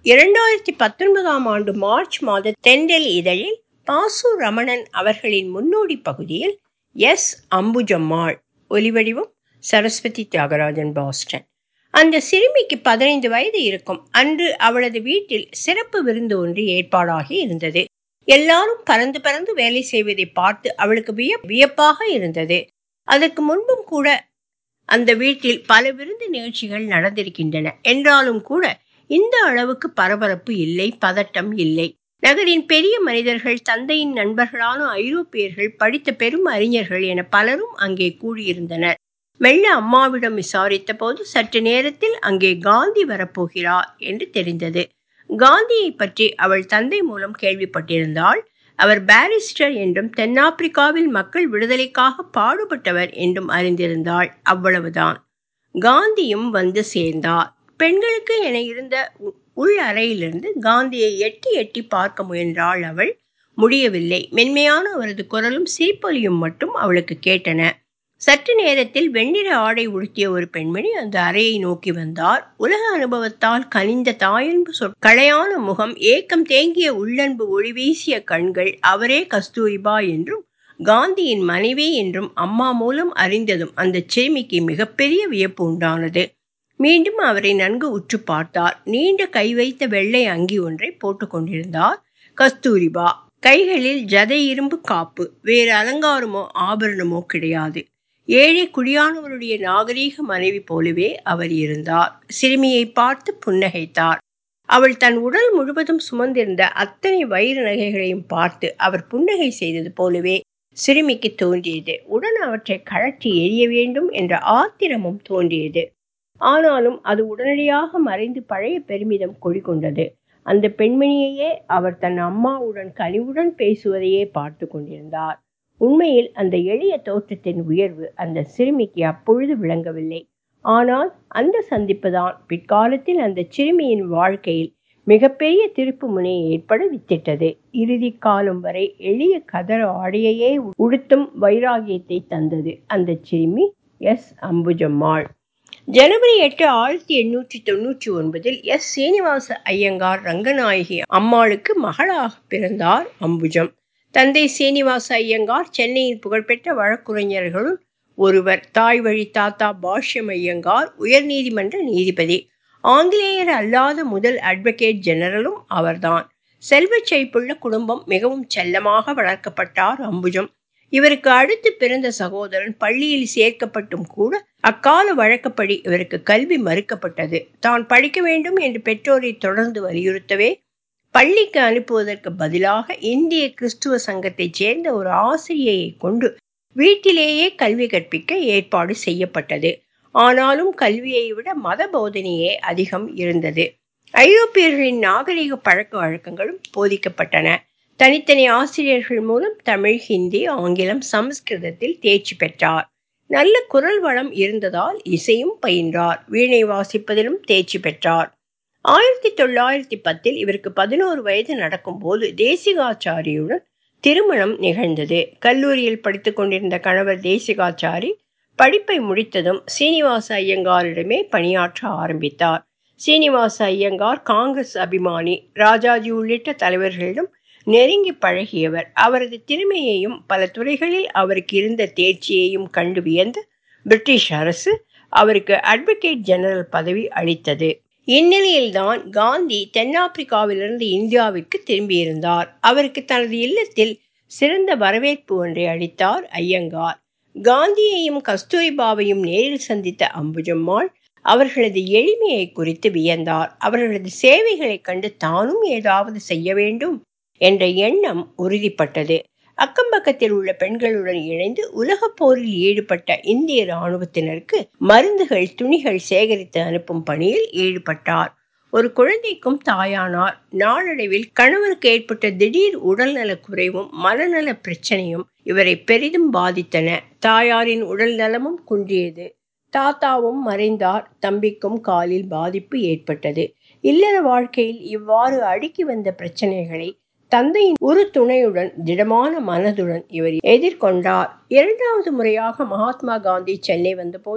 இரண்டாயிரத்தி பத்தொன்பதாம் ஆண்டு மார்ச் மாத தென்றல் இதழில் பாசு ரமணன் அவர்களின் முன்னோடி பகுதியில் எஸ் அம்புஜம்மாள் ஒலிவடிவம் சரஸ்வதி தியாகராஜன் பாஸ்டன் அந்த சிறுமிக்கு பதினைந்து வயது இருக்கும் அன்று அவளது வீட்டில் சிறப்பு விருந்து ஒன்று ஏற்பாடாகி இருந்தது எல்லாரும் பறந்து பறந்து வேலை செய்வதை பார்த்து அவளுக்கு விய வியப்பாக இருந்தது அதற்கு முன்பும் கூட அந்த வீட்டில் பல விருந்து நிகழ்ச்சிகள் நடந்திருக்கின்றன என்றாலும் கூட இந்த அளவுக்கு பரபரப்பு இல்லை பதட்டம் இல்லை நகரின் பெரிய மனிதர்கள் தந்தையின் நண்பர்களான ஐரோப்பியர்கள் படித்த பெரும் அறிஞர்கள் என பலரும் அங்கே கூடியிருந்தனர் மெல்ல அம்மாவிடம் விசாரித்த போது சற்று நேரத்தில் அங்கே காந்தி வரப்போகிறார் என்று தெரிந்தது காந்தியை பற்றி அவள் தந்தை மூலம் கேள்விப்பட்டிருந்தாள் அவர் பாரிஸ்டர் என்றும் தென்னாப்பிரிக்காவில் மக்கள் விடுதலைக்காக பாடுபட்டவர் என்றும் அறிந்திருந்தாள் அவ்வளவுதான் காந்தியும் வந்து சேர்ந்தார் பெண்களுக்கு என இருந்த உள் அறையிலிருந்து காந்தியை எட்டி எட்டி பார்க்க முயன்றாள் அவள் முடியவில்லை மென்மையான அவரது குரலும் சிரிப்பொலியும் மட்டும் அவளுக்கு கேட்டன சற்று நேரத்தில் வெண்ணிற ஆடை உடுத்திய ஒரு பெண்மணி அந்த அறையை நோக்கி வந்தார் உலக அனுபவத்தால் கனிந்த தாயன்பு சொற் களையான முகம் ஏக்கம் தேங்கிய உள்ளன்பு ஒளி வீசிய கண்கள் அவரே கஸ்தூரிபா என்றும் காந்தியின் மனைவி என்றும் அம்மா மூலம் அறிந்ததும் அந்த சிறுமிக்கு மிகப்பெரிய வியப்பு உண்டானது மீண்டும் அவரை நன்கு உற்று பார்த்தார் நீண்ட கை வைத்த வெள்ளை அங்கி ஒன்றை போட்டுக்கொண்டிருந்தார் கஸ்தூரிபா கைகளில் ஜதை இரும்பு காப்பு வேறு அலங்காரமோ ஆபரணமோ கிடையாது ஏழை குடியானவருடைய நாகரீக மனைவி போலவே அவர் இருந்தார் சிறுமியை பார்த்து புன்னகைத்தார் அவள் தன் உடல் முழுவதும் சுமந்திருந்த அத்தனை வயிறு நகைகளையும் பார்த்து அவர் புன்னகை செய்தது போலவே சிறுமிக்கு தோன்றியது உடன் அவற்றை கழற்றி எரிய வேண்டும் என்ற ஆத்திரமும் தோன்றியது ஆனாலும் அது உடனடியாக மறைந்து பழைய பெருமிதம் கொடிகொண்டது அந்த பெண்மணியையே அவர் தன் அம்மாவுடன் கனிவுடன் பேசுவதையே பார்த்து கொண்டிருந்தார் உண்மையில் அந்த எளிய தோற்றத்தின் உயர்வு அந்த சிறுமிக்கு அப்பொழுது விளங்கவில்லை ஆனால் அந்த சந்திப்புதான் பிற்காலத்தில் அந்த சிறுமியின் வாழ்க்கையில் மிகப்பெரிய திருப்பு முனையை ஏற்பட வித்திட்டது இறுதி காலம் வரை எளிய கதர் ஆடையையே உடுத்தும் வைராகியத்தை தந்தது அந்த சிறுமி எஸ் அம்புஜம்மாள் ஜனவரி எட்டு ஆயிரத்தி எண்ணூற்றி தொன்னூற்றி ஒன்பதில் எஸ் சீனிவாச ஐயங்கார் ரங்கநாயகி அம்மாளுக்கு மகளாக பிறந்தார் அம்புஜம் தந்தை சீனிவாச ஐயங்கார் சென்னையின் புகழ்பெற்ற வழக்குரைஞர்களுள் ஒருவர் தாய் வழி தாத்தா பாஷ்யம் ஐயங்கார் உயர்நீதிமன்ற நீதிபதி ஆங்கிலேயர் அல்லாத முதல் அட்வொகேட் ஜெனரலும் அவர்தான் செல்வச் செழிப்புள்ள குடும்பம் மிகவும் செல்லமாக வளர்க்கப்பட்டார் அம்புஜம் இவருக்கு அடுத்து பிறந்த சகோதரன் பள்ளியில் சேர்க்கப்பட்டும் கூட அக்கால வழக்கப்படி இவருக்கு கல்வி மறுக்கப்பட்டது தான் படிக்க வேண்டும் என்று பெற்றோரை தொடர்ந்து வலியுறுத்தவே பள்ளிக்கு அனுப்புவதற்கு பதிலாக இந்திய கிறிஸ்துவ சங்கத்தைச் சேர்ந்த ஒரு ஆசிரியையை கொண்டு வீட்டிலேயே கல்வி கற்பிக்க ஏற்பாடு செய்யப்பட்டது ஆனாலும் கல்வியை விட மத போதனையே அதிகம் இருந்தது ஐரோப்பியர்களின் நாகரிக பழக்க வழக்கங்களும் போதிக்கப்பட்டன தனித்தனி ஆசிரியர்கள் மூலம் தமிழ் ஹிந்தி ஆங்கிலம் சமஸ்கிருதத்தில் தேர்ச்சி பெற்றார் நல்ல குரல் வளம் இருந்ததால் இசையும் பயின்றார் வீணை வாசிப்பதிலும் தேர்ச்சி பெற்றார் ஆயிரத்தி தொள்ளாயிரத்தி பத்தில் இவருக்கு பதினோரு வயது நடக்கும் போது தேசிகாச்சாரியுடன் திருமணம் நிகழ்ந்தது கல்லூரியில் படித்துக் கொண்டிருந்த கணவர் தேசிகாச்சாரி படிப்பை முடித்ததும் சீனிவாச ஐயங்காரிடமே பணியாற்ற ஆரம்பித்தார் சீனிவாச ஐயங்கார் காங்கிரஸ் அபிமானி ராஜாஜி உள்ளிட்ட தலைவர்களிடம் நெருங்கி பழகியவர் அவரது திறமையையும் பல துறைகளில் அவருக்கு இருந்த தேர்ச்சியையும் கண்டு வியந்த பிரிட்டிஷ் அரசு அவருக்கு அட்வொகேட் ஜெனரல் பதவி அளித்தது இந்நிலையில்தான் காந்தி தென்னாப்பிரிக்காவிலிருந்து இந்தியாவிற்கு திரும்பியிருந்தார் அவருக்கு தனது இல்லத்தில் சிறந்த வரவேற்பு ஒன்றை அளித்தார் ஐயங்கார் காந்தியையும் கஸ்தூரிபாவையும் நேரில் சந்தித்த அம்புஜம்மாள் அவர்களது எளிமையை குறித்து வியந்தார் அவர்களது சேவைகளைக் கண்டு தானும் ஏதாவது செய்ய வேண்டும் என்ற எண்ணம் உறுதிப்பட்டது அக்கம்பக்கத்தில் உள்ள பெண்களுடன் இணைந்து உலகப் போரில் ஈடுபட்ட இந்திய இராணுவத்தினருக்கு மருந்துகள் துணிகள் சேகரித்து அனுப்பும் பணியில் ஈடுபட்டார் ஒரு குழந்தைக்கும் தாயானார் நாளடைவில் கணவருக்கு ஏற்பட்ட திடீர் உடல்நலக் குறைவும் மனநல பிரச்சனையும் இவரை பெரிதும் பாதித்தன தாயாரின் உடல் நலமும் குன்றியது தாத்தாவும் மறைந்தார் தம்பிக்கும் காலில் பாதிப்பு ஏற்பட்டது இல்லற வாழ்க்கையில் இவ்வாறு அடுக்கி வந்த பிரச்சனைகளை தந்தையின் ஒரு துணையுடன் திடமான மனதுடன் இவர் எதிர்கொண்டார் இரண்டாவது முறையாக மகாத்மா காந்தி சென்னை வந்தபோது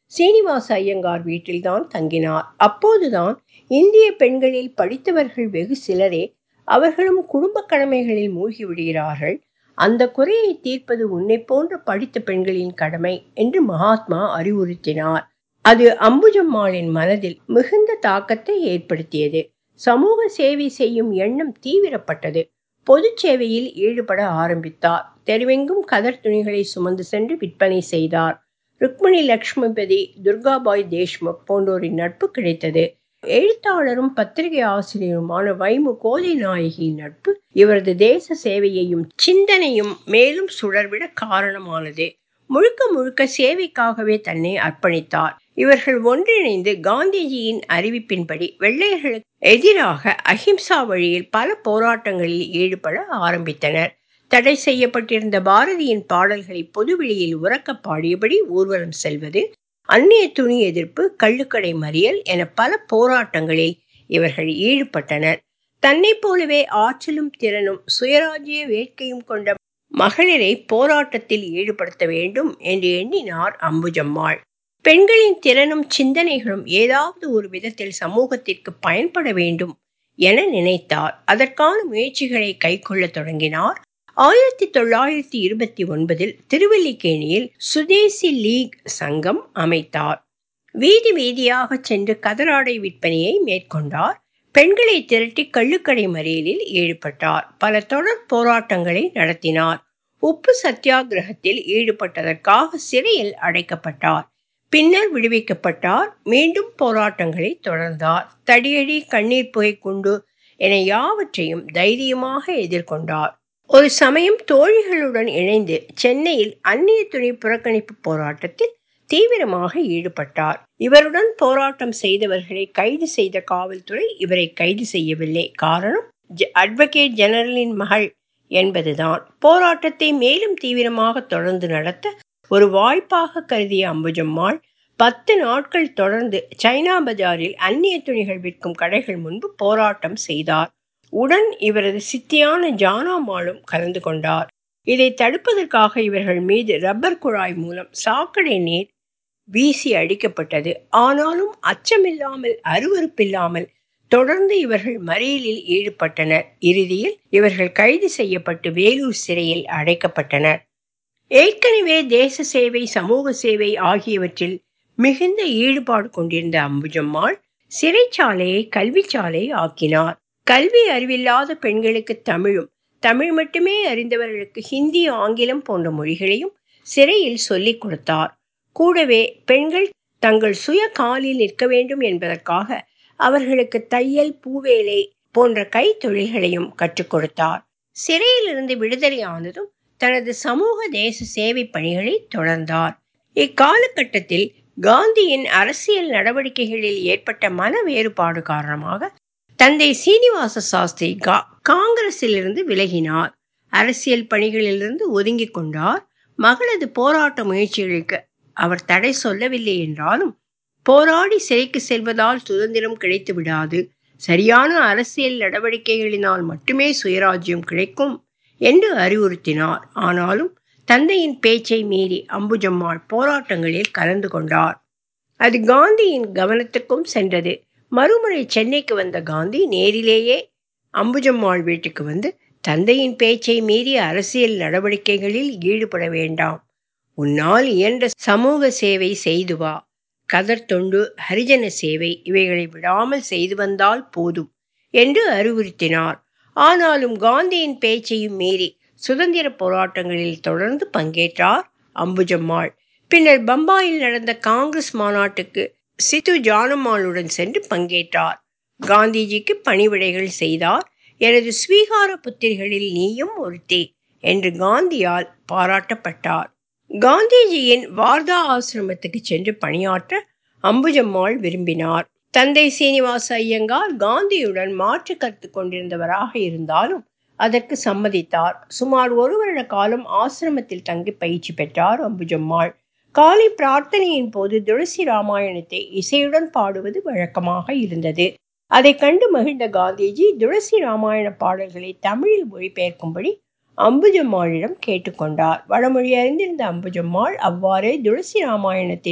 சீனிவாச ஐயங்கார் வீட்டில்தான் தங்கினார் அப்போதுதான் இந்திய பெண்களில் படித்தவர்கள் வெகு சிலரே அவர்களும் குடும்ப கடமைகளில் மூழ்கி விடுகிறார்கள் அந்த குறையை தீர்ப்பது உன்னை போன்ற படித்த பெண்களின் கடமை என்று மகாத்மா அறிவுறுத்தினார் அது அம்புஜம்மாளின் மனதில் மிகுந்த தாக்கத்தை ஏற்படுத்தியது சமூக சேவை செய்யும் எண்ணம் தீவிரப்பட்டது பொது சேவையில் ஈடுபட ஆரம்பித்தார் தெருவெங்கும் கதர் துணிகளை சுமந்து சென்று விற்பனை செய்தார் ருக்மணி லக்ஷ்மிபதி துர்காபாய் தேஷ்முக் போன்றோரின் நட்பு கிடைத்தது எழுத்தாளரும் பத்திரிகை ஆசிரியருமான வைமு கோதை நாயகியின் நட்பு இவரது தேச சேவையையும் சிந்தனையும் மேலும் சுடர்விட காரணமானது முழுக்க முழுக்க சேவைக்காகவே தன்னை அர்ப்பணித்தார் இவர்கள் ஒன்றிணைந்து காந்திஜியின் அறிவிப்பின்படி வெள்ளையர்களுக்கு எதிராக அஹிம்சா வழியில் பல போராட்டங்களில் ஈடுபட ஆரம்பித்தனர் தடை செய்யப்பட்டிருந்த பாரதியின் பாடல்களை பொதுவெளியில் உறக்க பாடியபடி ஊர்வலம் செல்வது அந்நிய துணி எதிர்ப்பு கள்ளுக்கடை மறியல் என பல போராட்டங்களில் இவர்கள் ஈடுபட்டனர் தன்னை போலவே ஆற்றலும் திறனும் சுயராஜ்ய வேட்கையும் கொண்ட மகளிரை போராட்டத்தில் ஈடுபடுத்த வேண்டும் என்று எண்ணினார் அம்புஜம்மாள் பெண்களின் திறனும் சிந்தனைகளும் ஏதாவது ஒரு விதத்தில் சமூகத்திற்கு பயன்பட வேண்டும் என நினைத்தார் அதற்கான முயற்சிகளை கைக்கொள்ள தொடங்கினார் ஆயிரத்தி தொள்ளாயிரத்தி இருபத்தி ஒன்பதில் திருவல்லிக்கேணியில் சுதேசி லீக் சங்கம் அமைத்தார் வீதி வீதியாக சென்று கதராடை விற்பனையை மேற்கொண்டார் பெண்களை திரட்டி கள்ளுக்கடை மறியலில் ஈடுபட்டார் பல தொடர் போராட்டங்களை நடத்தினார் உப்பு சத்தியாகிரகத்தில் ஈடுபட்டதற்காக சிறையில் அடைக்கப்பட்டார் பின்னர் விடுவிக்கப்பட்டார் மீண்டும் போராட்டங்களை தொடர்ந்தார் தடியடி கண்ணீர் புகை குண்டு என யாவற்றையும் தைரியமாக எதிர்கொண்டார் ஒரு சமயம் தோழிகளுடன் இணைந்து சென்னையில் அந்நிய துணி புறக்கணிப்பு போராட்டத்தில் தீவிரமாக ஈடுபட்டார் இவருடன் போராட்டம் செய்தவர்களை கைது செய்த காவல்துறை இவரை கைது செய்யவில்லை காரணம் அட்வொகேட் ஜெனரலின் மகள் என்பதுதான் போராட்டத்தை மேலும் தீவிரமாக தொடர்ந்து நடத்த ஒரு வாய்ப்பாக கருதிய அம்புஜம்மாள் பத்து நாட்கள் தொடர்ந்து சைனா பஜாரில் அந்நிய துணிகள் விற்கும் கடைகள் முன்பு போராட்டம் செய்தார் உடன் இவரது சித்தியான ஜானாமாலும் கலந்து கொண்டார் இதை தடுப்பதற்காக இவர்கள் மீது ரப்பர் குழாய் மூலம் சாக்கடை நீர் வீசி அடிக்கப்பட்டது ஆனாலும் அச்சமில்லாமல் அருவறுப்பில்லாமல் தொடர்ந்து இவர்கள் மறியலில் ஈடுபட்டனர் இறுதியில் இவர்கள் கைது செய்யப்பட்டு வேலூர் சிறையில் அடைக்கப்பட்டனர் ஏற்கனவே தேச சேவை சமூக சேவை ஆகியவற்றில் மிகுந்த ஈடுபாடு கொண்டிருந்த அம்புஜம்மாள் சிறைச்சாலையை கல்விச்சாலை ஆக்கினார் கல்வி அறிவில்லாத பெண்களுக்கு தமிழும் தமிழ் மட்டுமே அறிந்தவர்களுக்கு ஹிந்தி ஆங்கிலம் போன்ற மொழிகளையும் சிறையில் சொல்லிக் கொடுத்தார் கூடவே பெண்கள் தங்கள் சுய காலில் நிற்க வேண்டும் என்பதற்காக அவர்களுக்கு தையல் பூவேலை போன்ற கைத்தொழில்களையும் கற்றுக் கொடுத்தார் சிறையிலிருந்து விடுதலையானதும் தனது சமூக தேச சேவை பணிகளை தொடர்ந்தார் இக்காலகட்டத்தில் காந்தியின் அரசியல் நடவடிக்கைகளில் ஏற்பட்ட மன வேறுபாடு காரணமாக தந்தை சீனிவாச சாஸ்திரி காங்கிரசிலிருந்து விலகினார் அரசியல் பணிகளிலிருந்து ஒதுங்கி கொண்டார் மகளது போராட்ட முயற்சிகளுக்கு அவர் தடை சொல்லவில்லை என்றாலும் போராடி சிறைக்கு செல்வதால் சுதந்திரம் கிடைத்து விடாது சரியான அரசியல் நடவடிக்கைகளினால் மட்டுமே சுயராஜ்யம் கிடைக்கும் என்று அறிவுறுத்தினார் ஆனாலும் தந்தையின் பேச்சை மீறி அம்புஜம்மாள் போராட்டங்களில் கலந்து கொண்டார் அது காந்தியின் கவனத்துக்கும் சென்றது மறுமுறை சென்னைக்கு வந்த காந்தி நேரிலேயே அம்புஜம்மாள் வீட்டுக்கு வந்து தந்தையின் பேச்சை மீறி அரசியல் நடவடிக்கைகளில் ஈடுபட வேண்டாம் உன்னால் இயன்ற சமூக சேவை செய்து வா கதர் தொண்டு ஹரிஜன சேவை இவைகளை விடாமல் செய்து வந்தால் போதும் என்று அறிவுறுத்தினார் ஆனாலும் காந்தியின் பேச்சையும் மீறி சுதந்திர போராட்டங்களில் தொடர்ந்து பங்கேற்றார் அம்புஜம்மாள் பின்னர் பம்பாயில் நடந்த காங்கிரஸ் மாநாட்டுக்கு சித்து ஜானம்மாளுடன் சென்று பங்கேற்றார் காந்திஜிக்கு பணிவிடைகள் செய்தார் எனது ஸ்வீகார புத்திரிகளில் நீயும் ஒருத்தி என்று காந்தியால் பாராட்டப்பட்டார் காந்திஜியின் வார்தா ஆசிரமத்துக்கு சென்று பணியாற்ற அம்புஜம்மாள் விரும்பினார் தந்தை சீனிவாச ஐயங்கார் காந்தியுடன் மாற்று கருத்து கொண்டிருந்தவராக இருந்தாலும் அதற்கு சம்மதித்தார் சுமார் ஒரு வருட காலம் ஆசிரமத்தில் தங்கி பயிற்சி பெற்றார் அம்புஜம்மாள் காலை பிரார்த்தனையின் போது துளசி ராமாயணத்தை இசையுடன் பாடுவது வழக்கமாக இருந்தது அதை கண்டு மகிழ்ந்த காந்திஜி துளசி ராமாயண பாடல்களை தமிழில் மொழிபெயர்க்கும்படி அம்புஜம்மாளிடம் கேட்டுக்கொண்டார் வடமொழி அறிந்திருந்த அம்புஜம்மாள் அவ்வாறே துளசி ராமாயணத்தின்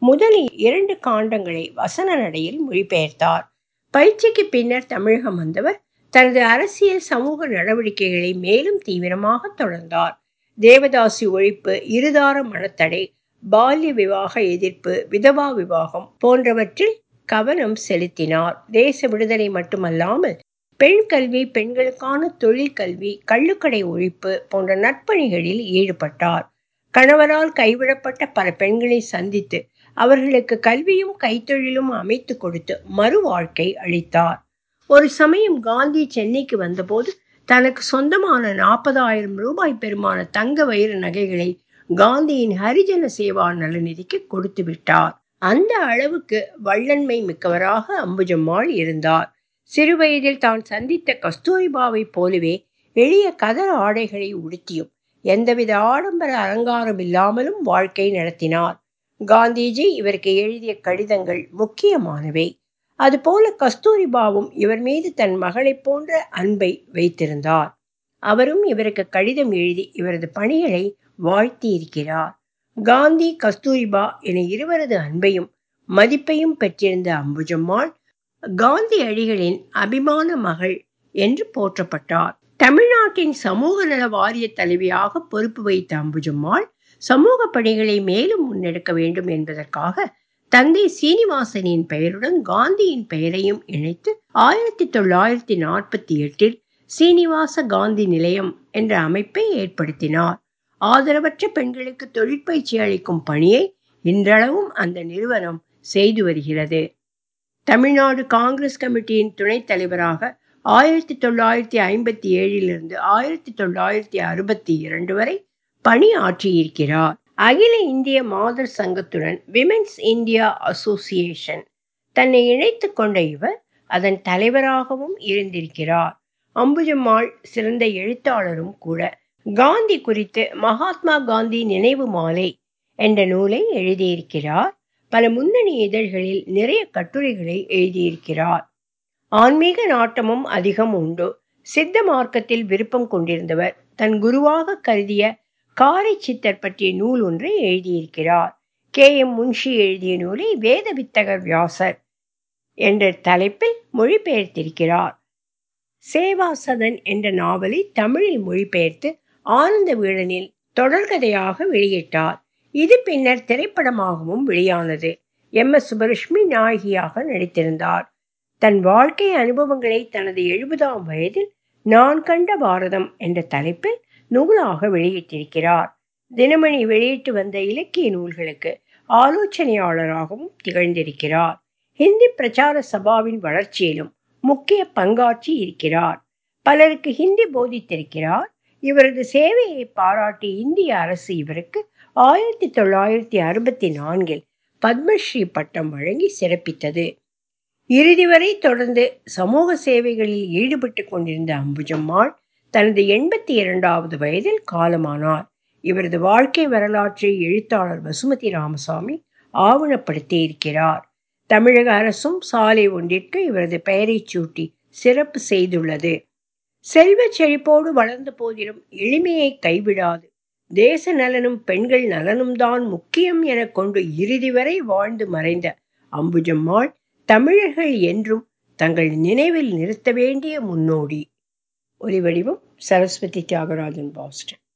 முதல் இரண்டு காண்டங்களை வசன நடையில் மொழிபெயர்த்தார் பயிற்சிக்கு பின்னர் தமிழகம் வந்தவர் தனது அரசியல் சமூக நடவடிக்கைகளை மேலும் தீவிரமாக தொடர்ந்தார் தேவதாசி ஒழிப்பு இருதார மனத்தடை பால்ய விவாக எதிர்ப்பு விதவா விவாகம் போன்றவற்றில் கவனம் செலுத்தினார் தேச விடுதலை மட்டுமல்லாமல் பெண் கல்வி பெண்களுக்கான தொழில் கல்வி கள்ளுக்கடை ஒழிப்பு போன்ற நற்பணிகளில் ஈடுபட்டார் கணவரால் கைவிடப்பட்ட பல பெண்களை சந்தித்து அவர்களுக்கு கல்வியும் கைத்தொழிலும் அமைத்து கொடுத்து மறு வாழ்க்கை அளித்தார் ஒரு சமயம் காந்தி சென்னைக்கு வந்தபோது தனக்கு சொந்தமான நாற்பதாயிரம் ரூபாய் பெருமான தங்க வைர நகைகளை காந்தியின் ஹரிஜன சேவா நலநிதிக்கு கொடுத்து விட்டார் அந்த அளவுக்கு வள்ளன்மை மிக்கவராக அம்புஜம்மாள் இருந்தார் சிறுவயதில் தான் சந்தித்த கஸ்தூரிபாவை போலவே எளிய கதர் ஆடைகளை உடுத்தியும் எந்தவித ஆடம்பர அலங்காரம் இல்லாமலும் வாழ்க்கை நடத்தினார் காந்திஜி இவருக்கு எழுதிய கடிதங்கள் முக்கியமானவை அதுபோல கஸ்தூரிபாவும் இவர் மீது தன் மகளைப் போன்ற அன்பை வைத்திருந்தார் அவரும் இவருக்கு கடிதம் எழுதி இவரது பணிகளை வாழ்த்தி இருக்கிறார் காந்தி கஸ்தூரிபா என இருவரது அன்பையும் மதிப்பையும் பெற்றிருந்த அம்புஜம்மாள் காந்தி அடிகளின் அபிமான மகள் என்று போற்றப்பட்டார் தமிழ்நாட்டின் சமூக நல வாரிய தலைவியாக பொறுப்பு வைத்த அம்புஜம்மாள் சமூக பணிகளை மேலும் முன்னெடுக்க வேண்டும் என்பதற்காக தந்தை சீனிவாசனின் பெயருடன் காந்தியின் பெயரையும் இணைத்து ஆயிரத்தி தொள்ளாயிரத்தி நாற்பத்தி எட்டில் சீனிவாச காந்தி நிலையம் என்ற அமைப்பை ஏற்படுத்தினார் ஆதரவற்ற பெண்களுக்கு தொழிற்பயிற்சி அளிக்கும் பணியை இன்றளவும் அந்த நிறுவனம் செய்து வருகிறது தமிழ்நாடு காங்கிரஸ் கமிட்டியின் துணைத் தலைவராக ஆயிரத்தி தொள்ளாயிரத்தி ஐம்பத்தி ஏழிலிருந்து ஆயிரத்தி தொள்ளாயிரத்தி அறுபத்தி இரண்டு வரை பணியாற்றியிருக்கிறார் அகில இந்திய மாதர் சங்கத்துடன் விமென்ஸ் இந்தியா அசோசியேஷன் தன்னை இணைத்துக் கொண்ட இவர் அதன் தலைவராகவும் இருந்திருக்கிறார் அம்புஜம்மாள் சிறந்த எழுத்தாளரும் கூட காந்தி குறித்து மகாத்மா காந்தி நினைவு மாலை என்ற நூலை எழுதியிருக்கிறார் பல முன்னணி இதழ்களில் நிறைய கட்டுரைகளை எழுதியிருக்கிறார் ஆன்மீக நாட்டமும் அதிகம் உண்டு சித்த மார்க்கத்தில் விருப்பம் கொண்டிருந்தவர் தன் குருவாக கருதிய காரை சித்தர் பற்றிய நூல் ஒன்றை எழுதியிருக்கிறார் கே எம் முன்ஷி எழுதிய நூலை வேத வித்தகர் வியாசர் என்ற தலைப்பில் மொழிபெயர்த்திருக்கிறார் சேவாசதன் என்ற நாவலை தமிழில் மொழிபெயர்த்து ஆனந்த வீழனில் தொடர்கதையாக வெளியிட்டார் இது பின்னர் திரைப்படமாகவும் வெளியானது எம் எஸ் சுபலட்சுமி நாயகியாக நடித்திருந்தார் தன் வாழ்க்கை அனுபவங்களை தனது எழுபதாம் வயதில் நான் கண்ட பாரதம் என்ற தலைப்பில் நூலாக வெளியிட்டிருக்கிறார் தினமணி வெளியிட்டு வந்த இலக்கிய நூல்களுக்கு ஆலோசனையாளராகவும் திகழ்ந்திருக்கிறார் ஹிந்தி பிரச்சார சபாவின் வளர்ச்சியிலும் முக்கிய பங்காற்றி இருக்கிறார் பலருக்கு ஹிந்தி போதித்திருக்கிறார் இவரது சேவையை பாராட்டி இந்திய அரசு இவருக்கு ஆயிரத்தி தொள்ளாயிரத்தி அறுபத்தி நான்கில் பத்மஸ்ரீ பட்டம் வழங்கி சிறப்பித்தது இறுதி வரை தொடர்ந்து சமூக சேவைகளில் ஈடுபட்டு கொண்டிருந்த அம்புஜம்மாள் தனது எண்பத்தி இரண்டாவது வயதில் காலமானார் இவரது வாழ்க்கை வரலாற்றை எழுத்தாளர் வசுமதி ராமசாமி ஆவணப்படுத்தி இருக்கிறார் தமிழக அரசும் சாலை ஒன்றிற்கு இவரது பெயரை சூட்டி சிறப்பு செய்துள்ளது செல்வ செழிப்போடு வளர்ந்த போதிலும் எளிமையை கைவிடாது தேச நலனும் பெண்கள் நலனும் தான் முக்கியம் என கொண்டு இறுதி வரை வாழ்ந்து மறைந்த அம்புஜம்மாள் தமிழர்கள் என்றும் தங்கள் நினைவில் நிறுத்த வேண்டிய முன்னோடி ஒலிவடிவம் சரஸ்வதி தியாகராஜன் பாஸ்டன்